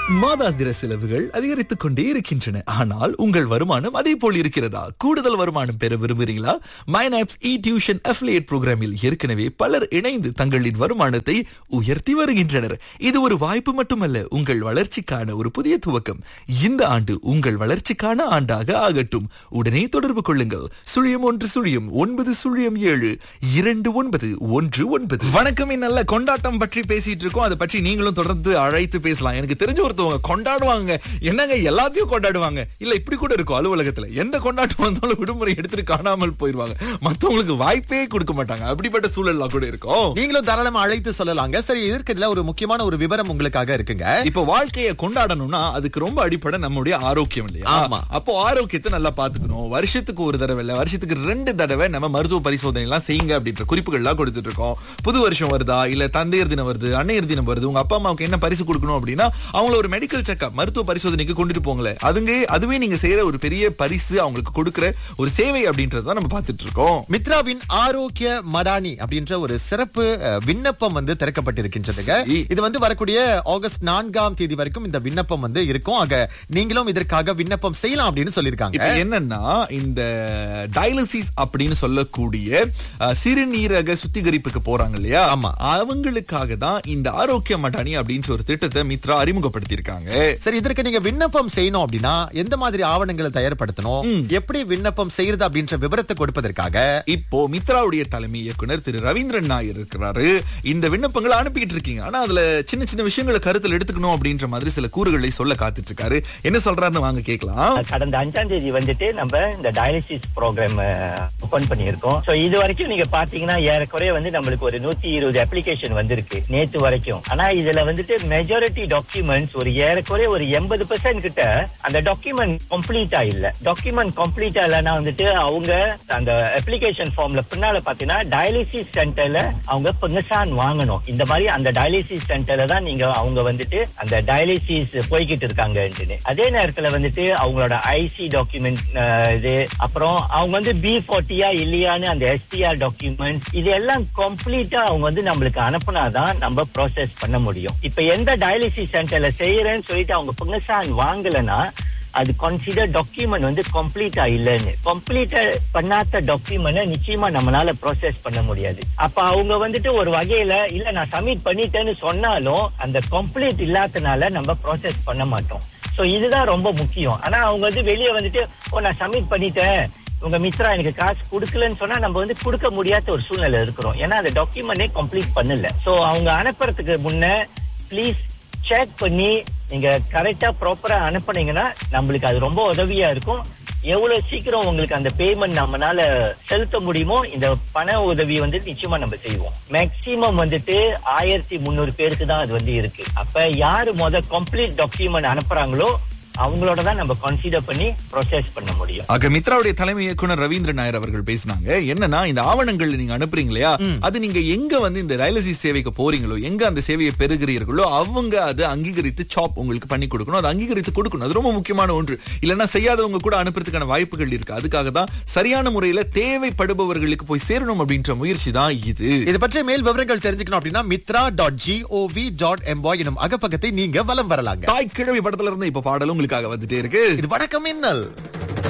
மாதாந்திர செலவுகள் அதிகரித்துக் கொண்டே இருக்கின்றன ஆனால் உங்கள் வருமானம் அதே போல் இருக்கிறதா கூடுதல் வருமானம் பெற விரும்புகிறீங்களா மைனாப்ஸ் இ டியூஷன் அஃபிலியேட் புரோகிராமில் ஏற்கனவே பலர் இணைந்து தங்களின் வருமானத்தை உயர்த்தி வருகின்றனர் இது ஒரு வாய்ப்பு மட்டுமல்ல உங்கள் வளர்ச்சிக்கான ஒரு புதிய துவக்கம் இந்த ஆண்டு உங்கள் வளர்ச்சிக்கான ஆண்டாக ஆகட்டும் உடனே தொடர்பு கொள்ளுங்கள் சுழியம் ஒன்று சுழியம் ஒன்பது சுழியம் ஏழு இரண்டு ஒன்பது ஒன்று ஒன்பது வணக்கம் நல்ல கொண்டாட்டம் பற்றி பேசிட்டு இருக்கோம் அதை பற்றி நீங்களும் தொடர்ந்து அழைத்து பேசலாம் எனக்கு தெரிஞ்ச ஒருத்தவங்க கொண்டாடுவாங்க என்னங்க எல்லாத்தையும் கொண்டாடுவாங்க இல்ல இப்படி கூட இருக்கும் அலுவலகத்துல எந்த கொண்டாட்டம் வந்தாலும் விடுமுறை எடுத்துட்டு காணாமல் போயிருவாங்க மத்தவங்களுக்கு வாய்ப்பே கொடுக்க மாட்டாங்க அப்படிப்பட்ட சூழல்லாம் கூட இருக்கும் நீங்களும் தாராளமா அழைத்து சொல்லலாங்க சரி இதற்கிடையில ஒரு முக்கியமான ஒரு விவரம் உங்களுக்காக இருக்குங்க இப்ப வாழ்க்கையை கொண்டாடணும்னா அதுக்கு ரொம்ப அடிப்படை நம்மளுடைய ஆரோக்கியம் இல்லையா ஆமா. அப்போ ஆரோக்கியத்தை நல்லா பாத்துக்கணும் வருஷத்துக்கு ஒரு தடவை இல்ல வருஷத்துக்கு ரெண்டு தடவை நம்ம மருத்துவ பரிசோதனை எல்லாம் செய்யுங்க அப்படின்ற குறிப்புகள் எல்லாம் கொடுத்துட்டு இருக்கோம் புது வருஷம் வருதா இல்ல தந்தையர் தினம் வருது அன்னையர் தினம் வருது உங்க அப்பா அம்மாவுக்கு என்ன பரிசு கொடுக்கணும் அப்படின்னா அவங்கள ஒரு மெடிக்கல் செக்அப் மருத்துவ பரிசோதனைக்கு கொண்டுட்டு போங்களேன் அதுங்க அதுவே நீங்க செய்யற ஒரு பெரிய பரிசு அவங்களுக்கு கொடுக்கிற ஒரு சேவை அப்படின்றத நம்ம பார்த்துட்டு இருக்கோம் மித்ராவின் ஆரோக்கிய மடானி அப்படின்ற ஒரு சிறப்பு அஹ், விண்ணப்பம் வந்து திறக்கப்பட்டிருக்கின்றதுங்க சரி. இது வந்து வரக்கூடிய ஆகஸ்ட் நான்காம் தேதி வரைக்கும் இந்த விண்ணப்பம் வந்து இருக்கும் ஆக நீங்களும் இதற்காக விண்ணப்பம் செய்யலாம் அப்படின்னு சொல்லியிருக்காங்க இப்ப என்னன்னா இந்த டயாலிசிஸ் அப்படின்னு சொல்லக்கூடிய அஹ், சிறுநீரக சுத்திகரிப்புக்கு போறாங்க இல்லையா ஆமா. அவங்களுக்காக தான் இந்த ஆரோக்கிய மடானி அப்படின்ற ஒரு திட்டத்தை மித்ரா அறிமுகப்படுத்தியிருக்காங்க சரி இதற்கு நீங்க விண்ணப்பம் செய்யணும் அப்படின்னா எந்த மாதிரி ஆவணங்களை தயார்படுத்தணும் எப்படி விண்ணப்பம் செய்யறது அப்படின்ற விவரத்தை கொடுப்பதற்காக இப்போ மித்ராவுடைய தலைமை இயக்குனர் திரு ரவீந்திரன் நாயர் இருக்கிறாரு இந்த விண்ணப்பங்களை அனுப்பிக்கிட்டு இருக்கீங்க ஆனா அதுல சின்ன சின்ன விஷயங்களை கருத்தில் எடுத்துக்கணும் அப்படின்ற மாதிரி சில கூறுகளை சொல்ல காத்துட்டு இருக்காரு என்ன சொல்றாருன்னு வாங்க கேட்கலாம் கடந்த அஞ்சாம் தேதி வந்துட்டு நம்ம இந்த டயாலிசிஸ் ப்ரோக்ராம் ஓபன் பண்ணியிருக்கோம் சோ இது வரைக்கும் நீங்க பாத்தீங்கன்னா ஏறக்குறைய வந்து நம்மளுக்கு ஒரு நூத்தி இருபது அப்ளிகேஷன் வந்திருக்கு நேத்து வரைக்கும் ஆனா இதுல வந்துட்டு மெஜாரிட்டி டாக்குமெண்ட்ஸ் ஒரு ஏறக்குறைய ஒரு எண்பது பெர்சென்ட் கிட்ட அந்த டாக்குமெண்ட் கம்ப்ளீட்டா இல்ல டாக்குமெண்ட் கம்ப்ளீட்டா இல்லைன்னா வந்துட்டு அவங்க அந்த அப்ளிகேஷன் ஃபார்ம்ல பின்னால பாத்தீங்கன்னா டயாலிசிஸ் சென்டர்ல அவங்க பெங்கசான் வாங்கணும் இந்த மாதிரி அந்த டயாலிசிஸ் சென்டர்ல தான் நீங்க அவங்க வந்துட்டு அந்த டயாலிசிஸ் போய்கிட்டு இருக்காங்கன்னு அதே நேரத்துல வந்துட்டு அவங்களோட ஐசி டாக்குமெண்ட் இது அப்புறம் அவங்க வந்து பி ஃபார்ட்டியா இல்லையான்னு அந்த எஸ்டிஆர் டாக்குமெண்ட் இது எல்லாம் கம்ப்ளீட்டா அவங்க வந்து நம்மளுக்கு அனுப்புனாதான் நம்ம ப்ராசஸ் பண்ண முடியும் இப்ப எந்த டயாலிசிஸ் சென்டர்ல செய்யறேன்னு சொல்லிட்டு அவங்க பெங்கசான் வாங்கலைன்னா அது கன்சிடர் டாக்குமெண்ட் வந்து கம்ப்ளீட்டா இல்லைன்னு கம்ப்ளீட்டா பண்ணாத டாக்குமெண்ட் நிச்சயமா நம்மளால ப்ராசஸ் பண்ண முடியாது அப்ப அவங்க வந்துட்டு ஒரு வகையில இல்ல நான் சப்மிட் பண்ணிட்டேன்னு சொன்னாலும் அந்த கம்ப்ளீட் இல்லாதனால நம்ம ப்ராசஸ் பண்ண மாட்டோம் சோ இதுதான் ரொம்ப முக்கியம் ஆனா அவங்க வந்து வெளியே வந்துட்டு ஓ நான் சப்மிட் பண்ணிட்டேன் உங்க மித்ரா எனக்கு காசு கொடுக்கலன்னு சொன்னா நம்ம வந்து கொடுக்க முடியாத ஒரு சூழ்நிலை இருக்கிறோம் ஏன்னா அந்த டாக்குமெண்டே கம்ப்ளீட் பண்ணல சோ அவங்க அனுப்புறதுக்கு முன்ன ப்ளீஸ் செக் பண்ணி நீங்க கரெக்டா ப்ராப்பரா அனுப்புனீங்கன்னா நம்மளுக்கு அது ரொம்ப உதவியா இருக்கும் எவ்வளவு சீக்கிரம் உங்களுக்கு அந்த பேமெண்ட் நம்மனால செலுத்த முடியுமோ இந்த பண உதவி வந்து நிச்சயமா நம்ம செய்வோம் மேக்சிமம் வந்துட்டு ஆயிரத்தி முந்நூறு பேருக்கு தான் அது வந்து இருக்கு அப்ப யாரு முத கம்ப்ளீட் டாக்குமெண்ட் அனுப்புறாங்களோ அவங்களோட தான் நம்ம கன்சிடர் பண்ணி ப்ரொசஸ் பண்ண முடியும் ஆக மித்ராவுடைய தலைமை இயக்குனர் ரவீந்திர நாயர் அவர்கள் பேசினாங்க என்னன்னா இந்த ஆவணங்கள் நீங்க அனுப்புறீங்க இல்லையா அது நீங்க எங்க வந்து இந்த டயாலிசிஸ் சேவைக்கு போறீங்களோ எங்க அந்த சேவையை பெறுகிறீர்களோ அவங்க அதை அங்கீகரித்து சாப் உங்களுக்கு பண்ணி கொடுக்கணும் அதை அங்கீகரித்து கொடுக்கணும் அது ரொம்ப முக்கியமான ஒன்று இல்லைன்னா செய்யாதவங்க கூட அனுப்புறதுக்கான வாய்ப்புகள் இருக்கு அதுக்காக தான் சரியான முறையில தேவைப்படுபவர்களுக்கு போய் சேரணும் அப்படின்ற முயற்சி தான் இது இது பற்றிய மேல் விவரங்கள் தெரிஞ்சுக்கணும் அப்படின்னா மித்ரா டாட் ஜிஓவி டாட் எம்பாய் எனும் அகப்பக்கத்தை நீங்க வலம் வரலாங்க தாய் கிழவி படத்துல இருந்து இப்ப பாடலும் உங்களுக்காக வந்துட்டே இருக்கு இது வணக்கம் மின்னல்